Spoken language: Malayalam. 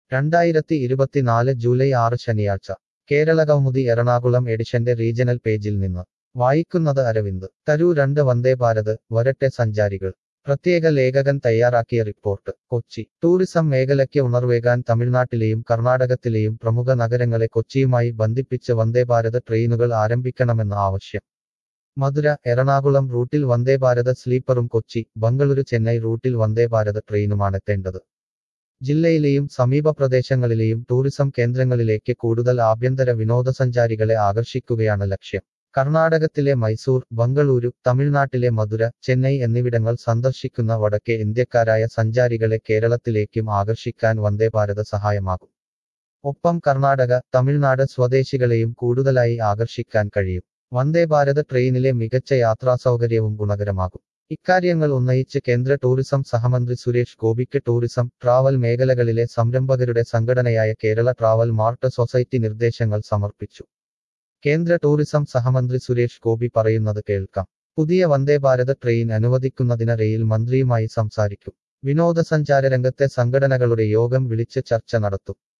രണ്ടായിരത്തി ഇരുപത്തിനാല് ജൂലൈ ആറ് ശനിയാഴ്ച കേരളകൗമുദി എറണാകുളം എഡിഷന്റെ റീജണൽ പേജിൽ നിന്ന് വായിക്കുന്നത് അരവിന്ദ് തരൂ രണ്ട് വന്ദേ ഭാരത് വരട്ടെ സഞ്ചാരികൾ പ്രത്യേക ലേഖകൻ തയ്യാറാക്കിയ റിപ്പോർട്ട് കൊച്ചി ടൂറിസം മേഖലയ്ക്ക് ഉണർവേകാൻ തമിഴ്നാട്ടിലെയും കർണാടകത്തിലെയും പ്രമുഖ നഗരങ്ങളെ കൊച്ചിയുമായി ബന്ധിപ്പിച്ച് വന്ദേഭാരത് ട്രെയിനുകൾ ആരംഭിക്കണമെന്ന ആവശ്യം മധുര എറണാകുളം റൂട്ടിൽ വന്ദേഭാരത് സ്ലീപ്പറും കൊച്ചി ബംഗളൂരു ചെന്നൈ റൂട്ടിൽ വന്ദേഭാരത് ട്രെയിനുമാണെത്തേണ്ടത് ജില്ലയിലെയും സമീപ പ്രദേശങ്ങളിലെയും ടൂറിസം കേന്ദ്രങ്ങളിലേക്ക് കൂടുതൽ ആഭ്യന്തര വിനോദസഞ്ചാരികളെ ആകർഷിക്കുകയാണ് ലക്ഷ്യം കർണാടകത്തിലെ മൈസൂർ ബംഗളൂരു തമിഴ്നാട്ടിലെ മധുര ചെന്നൈ എന്നിവിടങ്ങൾ സന്ദർശിക്കുന്ന വടക്കേ ഇന്ത്യക്കാരായ സഞ്ചാരികളെ കേരളത്തിലേക്കും ആകർഷിക്കാൻ വന്ദേഭാരത് സഹായമാകും ഒപ്പം കർണാടക തമിഴ്നാട് സ്വദേശികളെയും കൂടുതലായി ആകർഷിക്കാൻ കഴിയും വന്ദേഭാരത് ട്രെയിനിലെ മികച്ച യാത്രാസൗകര്യവും ഗുണകരമാകും ഇക്കാര്യങ്ങൾ ഉന്നയിച്ച് കേന്ദ്ര ടൂറിസം സഹമന്ത്രി സുരേഷ് ഗോപിക്ക് ടൂറിസം ട്രാവൽ മേഖലകളിലെ സംരംഭകരുടെ സംഘടനയായ കേരള ട്രാവൽ മാർട്ട് സൊസൈറ്റി നിർദ്ദേശങ്ങൾ സമർപ്പിച്ചു കേന്ദ്ര ടൂറിസം സഹമന്ത്രി സുരേഷ് ഗോപി പറയുന്നത് കേൾക്കാം പുതിയ വന്ദേഭാരത് ട്രെയിൻ അനുവദിക്കുന്നതിന് റെയിൽ മന്ത്രിയുമായി സംസാരിക്കും വിനോദസഞ്ചാര രംഗത്തെ സംഘടനകളുടെ യോഗം വിളിച്ച് ചർച്ച നടത്തും